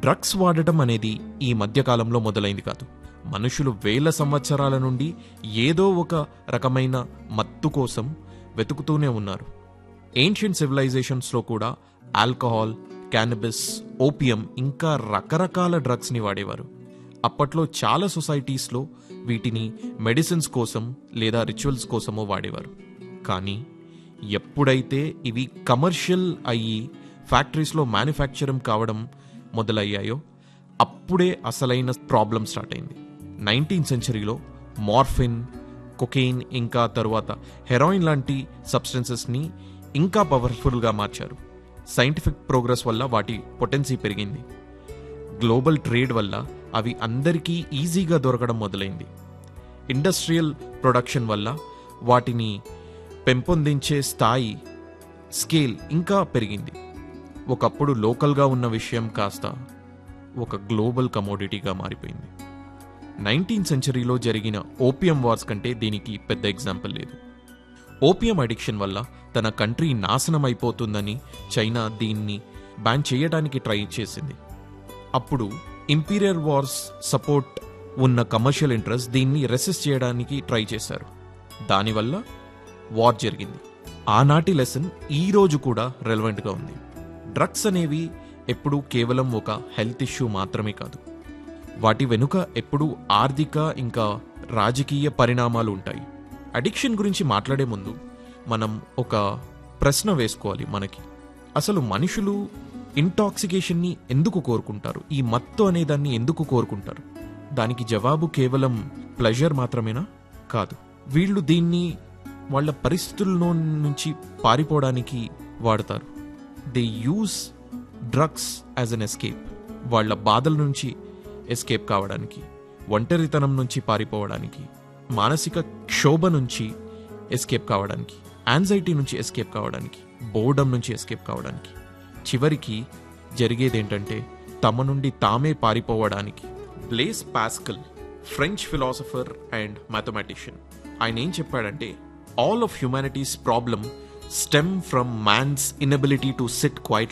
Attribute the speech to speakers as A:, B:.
A: drugs వాడటం అనేది ఈ మధ్యకాలంలో మొదలైంది కాదు మనుషులు వేల సంవత్సరాల నుండి ఏదో ఒక రకమైన మత్తు కోసం వెతుకుతూనే ఉన్నారు ఏన్షియంట్ సివిలైజేషన్స్లో కూడా ఆల్కహాల్ క్యానబిస్ ఓపియం ఇంకా రకరకాల డ్రగ్స్ని వాడేవారు అప్పట్లో చాలా సొసైటీస్లో వీటిని మెడిసిన్స్ కోసం లేదా రిచువల్స్ కోసమో వాడేవారు కానీ ఎప్పుడైతే ఇవి కమర్షియల్ అయ్యి ఫ్యాక్టరీస్లో మ్యానుఫ్యాక్చరింగ్ కావడం మొదలయ్యాయో అప్పుడే అసలైన ప్రాబ్లం స్టార్ట్ అయింది నైన్టీన్ సెంచరీలో మార్ఫిన్ కొకెయిన్ ఇంకా తరువాత హెరాయిన్ లాంటి సబ్స్టెన్సెస్ని ఇంకా పవర్ఫుల్గా మార్చారు సైంటిఫిక్ ప్రోగ్రెస్ వల్ల వాటి పొటెన్సీ పెరిగింది గ్లోబల్ ట్రేడ్ వల్ల అవి అందరికీ ఈజీగా దొరకడం మొదలైంది ఇండస్ట్రియల్ ప్రొడక్షన్ వల్ల వాటిని పెంపొందించే స్థాయి స్కేల్ ఇంకా పెరిగింది ఒకప్పుడు లోకల్గా ఉన్న విషయం కాస్త ఒక గ్లోబల్ కమోడిటీగా మారిపోయింది నైన్టీన్ సెంచరీలో జరిగిన ఓపియం వార్స్ కంటే దీనికి పెద్ద ఎగ్జాంపుల్ లేదు ఓపియం అడిక్షన్ వల్ల తన కంట్రీ నాశనం అయిపోతుందని చైనా దీన్ని బ్యాన్ చేయడానికి ట్రై చేసింది అప్పుడు ఇంపీరియర్ వార్స్ సపోర్ట్ ఉన్న కమర్షియల్ ఇంట్రెస్ట్ దీన్ని రెసిస్ట్ చేయడానికి ట్రై చేశారు దానివల్ల వార్ జరిగింది ఆనాటి లెసన్ ఈ రోజు కూడా రెలవెంట్గా ఉంది డ్రగ్స్ అనేవి ఎప్పుడూ కేవలం ఒక హెల్త్ ఇష్యూ మాత్రమే కాదు వాటి వెనుక ఎప్పుడూ ఆర్థిక ఇంకా రాజకీయ పరిణామాలు ఉంటాయి అడిక్షన్ గురించి మాట్లాడే ముందు మనం ఒక ప్రశ్న వేసుకోవాలి మనకి అసలు మనుషులు ఇంటాక్సికేషన్ని ఎందుకు కోరుకుంటారు ఈ మత్తు అనే దాన్ని ఎందుకు కోరుకుంటారు దానికి జవాబు కేవలం ప్లెజర్ మాత్రమేనా కాదు వీళ్ళు దీన్ని వాళ్ళ పరిస్థితుల్లో నుంచి పారిపోవడానికి వాడతారు they use drugs as an escape వాళ్ళ బాధల నుంచి ఎస్కేప్ కావడానికి ఒంటరితనం నుంచి పారిపోవడానికి మానసిక క్షోభ నుంచి ఎస్కేప్ కావడానికి యాంగ్జైటీ నుంచి ఎస్కేప్ కావడానికి బోర్డం నుంచి ఎస్కేప్ కావడానికి చివరికి జరిగేదేంటంటే తమ నుండి తామే పారిపోవడానికి Blaise Pascal French philosopher and mathematician ఆయన ఏం చెప్పాడంటే all of humanity's problem stem from man's inability to sit quiet